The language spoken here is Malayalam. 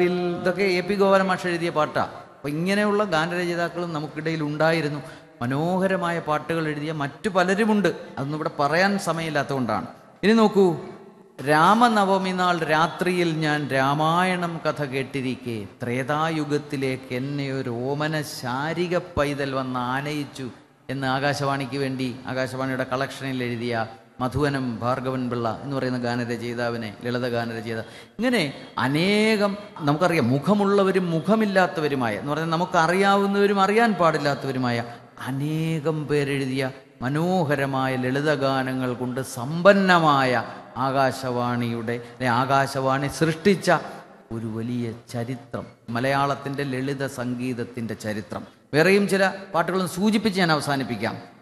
ഇതൊക്കെ എ പി ഗോപാലൻ മാഷ് എഴുതിയ പാട്ടാണ് അപ്പോൾ ഇങ്ങനെയുള്ള ഗാനരചയിതാക്കളും നമുക്കിടയിൽ ഉണ്ടായിരുന്നു മനോഹരമായ പാട്ടുകൾ എഴുതിയ മറ്റു പലരുമുണ്ട് അതൊന്നും ഇവിടെ പറയാൻ സമയമില്ലാത്തതുകൊണ്ടാണ് ഇനി നോക്കൂ രാമനവമി നാൾ രാത്രിയിൽ ഞാൻ രാമായണം കഥ കേട്ടിരിക്കെ ത്രേതായുഗത്തിലേക്ക് എന്നെ ഒരു ഓമന ശാരിക പൈതൽ വന്ന് ആനയിച്ചു എന്ന് ആകാശവാണിക്ക് വേണ്ടി ആകാശവാണിയുടെ കളക്ഷനിൽ എഴുതിയ മധുവനം ഭാർഗവൻ പിള്ള എന്ന് പറയുന്ന ഗാനരചയിതാവിനെ ലളിത ഗാനരചയിത ഇങ്ങനെ അനേകം നമുക്കറിയാം മുഖമുള്ളവരും മുഖമില്ലാത്തവരുമായ എന്ന് പറഞ്ഞാൽ നമുക്കറിയാവുന്നവരും അറിയാൻ പാടില്ലാത്തവരുമായ അനേകം പേരെഴുതിയ മനോഹരമായ ലളിതഗാനങ്ങൾ കൊണ്ട് സമ്പന്നമായ ആകാശവാണിയുടെ അല്ലെ ആകാശവാണി സൃഷ്ടിച്ച ഒരു വലിയ ചരിത്രം മലയാളത്തിൻ്റെ ലളിത സംഗീതത്തിൻ്റെ ചരിത്രം വേറെയും ചില പാട്ടുകളും സൂചിപ്പിച്ച് ഞാൻ അവസാനിപ്പിക്കാം